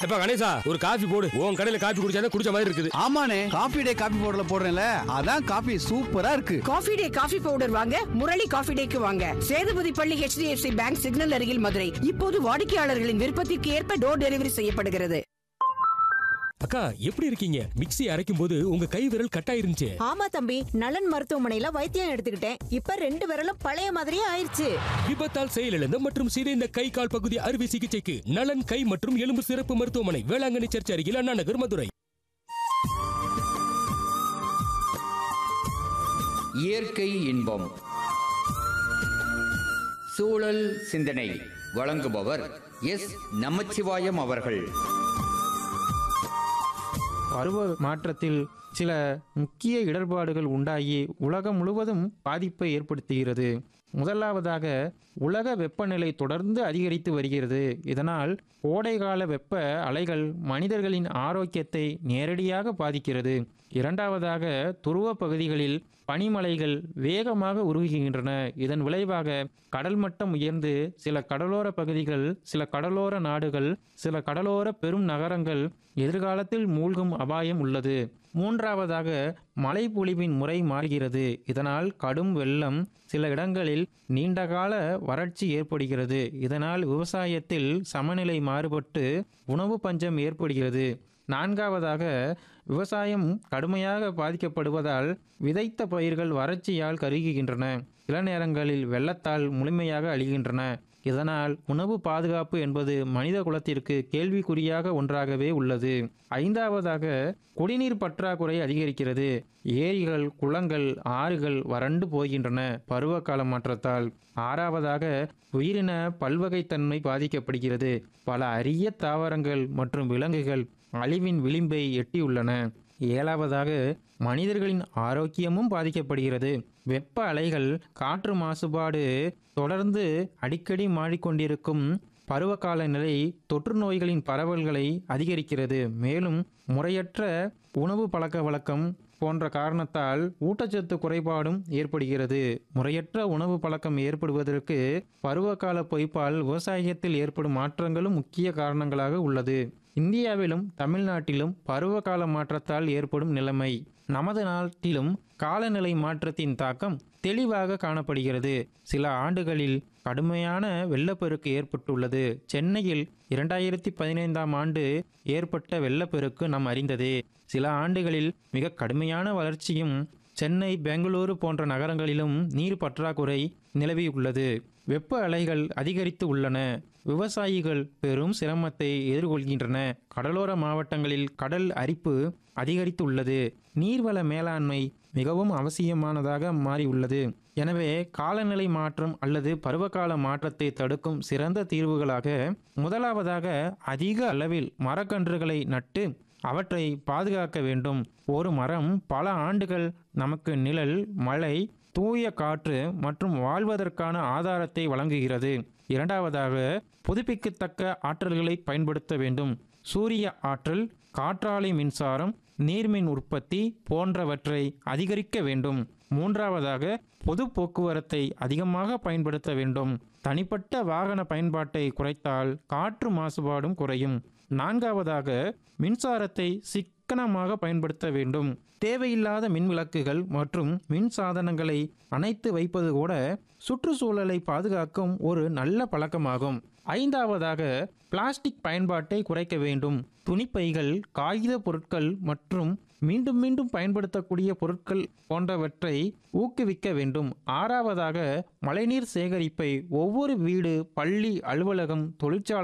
எப்ப கணேசா ஒரு காஃபி போடு உன் கடையில காஃபி குடிச்சா குடிச்ச மாதிரி இருக்குது ஆமாண்ணே காபி டே காபி பவுடர்ல போடுறேன்ல அதான் காபி சூப்பரா இருக்கு காஃபி டே காஃபி பவுடர் வாங்க முரளி காஃபி டேக்கு வாங்க சேதுபதி பள்ளி HDFC பேங்க் சிக்னல் அருகில் மதுரை இப்போது வாடிக்கையாளர்களின் விருப்பத்திற்கு ஏற்ப டோர் டெலிவரி செய்யப்படுகிறது அக்கா எப்படி இருக்கீங்க மிக்ஸி அரைக்கும் போது உங்க கை விரல் கட்டாயிருந்துச்சு ஆமா தம்பி நலன் மருத்துவமனையில வைத்தியம் எடுத்துக்கிட்டேன் இப்ப ரெண்டு விரலும் பழைய மாதிரியே ஆயிருச்சு விபத்தால் செயலிழந்த மற்றும் சிதைந்த கை கால் பகுதி அறுவை சிகிச்சைக்கு நலன் கை மற்றும் எலும்பு சிறப்பு மருத்துவமனை வேளாங்கண்ணி சர்ச் அருகில் அண்ணா நகர் மதுரை இயற்கை இன்பம் சூழல் சிந்தனை வழங்குபவர் எஸ் நமச்சிவாயம் அவர்கள் பருவ மாற்றத்தில் சில முக்கிய இடர்பாடுகள் உண்டாகி உலகம் முழுவதும் பாதிப்பை ஏற்படுத்துகிறது முதலாவதாக உலக வெப்பநிலை தொடர்ந்து அதிகரித்து வருகிறது இதனால் கோடைகால வெப்ப அலைகள் மனிதர்களின் ஆரோக்கியத்தை நேரடியாக பாதிக்கிறது இரண்டாவதாக துருவ பகுதிகளில் பனிமலைகள் வேகமாக உருகுகின்றன இதன் விளைவாக கடல் மட்டம் உயர்ந்து சில கடலோர பகுதிகள் சில கடலோர நாடுகள் சில கடலோர பெரும் நகரங்கள் எதிர்காலத்தில் மூழ்கும் அபாயம் உள்ளது மூன்றாவதாக மழைப்பொழிவின் முறை மாறுகிறது இதனால் கடும் வெள்ளம் சில இடங்களில் நீண்டகால வறட்சி ஏற்படுகிறது இதனால் விவசாயத்தில் சமநிலை மாறுபட்டு உணவு பஞ்சம் ஏற்படுகிறது நான்காவதாக விவசாயம் கடுமையாக பாதிக்கப்படுவதால் விதைத்த பயிர்கள் வறட்சியால் கருகுகின்றன சில நேரங்களில் வெள்ளத்தால் முழுமையாக அழிகின்றன இதனால் உணவு பாதுகாப்பு என்பது மனித குலத்திற்கு கேள்விக்குறியாக ஒன்றாகவே உள்ளது ஐந்தாவதாக குடிநீர் பற்றாக்குறை அதிகரிக்கிறது ஏரிகள் குளங்கள் ஆறுகள் வறண்டு போகின்றன பருவகால மாற்றத்தால் ஆறாவதாக உயிரின பல்வகைத்தன்மை பாதிக்கப்படுகிறது பல அரிய தாவரங்கள் மற்றும் விலங்குகள் அழிவின் விளிம்பை எட்டியுள்ளன ஏழாவதாக மனிதர்களின் ஆரோக்கியமும் பாதிக்கப்படுகிறது வெப்ப அலைகள் காற்று மாசுபாடு தொடர்ந்து அடிக்கடி மாறிக்கொண்டிருக்கும் பருவகால நிலை தொற்று நோய்களின் பரவல்களை அதிகரிக்கிறது மேலும் முறையற்ற உணவு பழக்க வழக்கம் போன்ற காரணத்தால் ஊட்டச்சத்து குறைபாடும் ஏற்படுகிறது முறையற்ற உணவு பழக்கம் ஏற்படுவதற்கு பருவகால பொய்ப்பால் விவசாயத்தில் ஏற்படும் மாற்றங்களும் முக்கிய காரணங்களாக உள்ளது இந்தியாவிலும் தமிழ்நாட்டிலும் பருவகால மாற்றத்தால் ஏற்படும் நிலைமை நமது நாட்டிலும் காலநிலை மாற்றத்தின் தாக்கம் தெளிவாக காணப்படுகிறது சில ஆண்டுகளில் கடுமையான வெள்ளப்பெருக்கு ஏற்பட்டுள்ளது சென்னையில் இரண்டாயிரத்தி பதினைந்தாம் ஆண்டு ஏற்பட்ட வெள்ளப்பெருக்கு நாம் அறிந்ததே சில ஆண்டுகளில் மிக கடுமையான வளர்ச்சியும் சென்னை பெங்களூரு போன்ற நகரங்களிலும் நீர் பற்றாக்குறை நிலவியுள்ளது வெப்ப அலைகள் அதிகரித்து உள்ளன விவசாயிகள் பெரும் சிரமத்தை எதிர்கொள்கின்றன கடலோர மாவட்டங்களில் கடல் அரிப்பு அதிகரித்துள்ளது நீர்வள மேலாண்மை மிகவும் அவசியமானதாக மாறியுள்ளது எனவே காலநிலை மாற்றம் அல்லது பருவகால மாற்றத்தை தடுக்கும் சிறந்த தீர்வுகளாக முதலாவதாக அதிக அளவில் மரக்கன்றுகளை நட்டு அவற்றை பாதுகாக்க வேண்டும் ஒரு மரம் பல ஆண்டுகள் நமக்கு நிழல் மழை தூய காற்று மற்றும் வாழ்வதற்கான ஆதாரத்தை வழங்குகிறது இரண்டாவதாக புதுப்பிக்கத்தக்க ஆற்றல்களை பயன்படுத்த வேண்டும் சூரிய ஆற்றல் காற்றாலை மின்சாரம் நீர்மின் உற்பத்தி போன்றவற்றை அதிகரிக்க வேண்டும் மூன்றாவதாக பொது போக்குவரத்தை அதிகமாக பயன்படுத்த வேண்டும் தனிப்பட்ட வாகன பயன்பாட்டை குறைத்தால் காற்று மாசுபாடும் குறையும் நான்காவதாக மின்சாரத்தை சிக்கனமாக பயன்படுத்த வேண்டும் தேவையில்லாத மின் விளக்குகள் மற்றும் மின் சாதனங்களை அணைத்து வைப்பது கூட சுற்றுச்சூழலை பாதுகாக்கும் ஒரு நல்ல பழக்கமாகும் ஐந்தாவதாக பிளாஸ்டிக் பயன்பாட்டை குறைக்க வேண்டும் துணிப்பைகள் காகித பொருட்கள் மற்றும் மீண்டும் மீண்டும் பயன்படுத்தக்கூடிய பொருட்கள் போன்றவற்றை ஊக்குவிக்க வேண்டும் ஆறாவதாக மழைநீர் சேகரிப்பை ஒவ்வொரு வீடு பள்ளி அலுவலகம் தொழிற்சாலை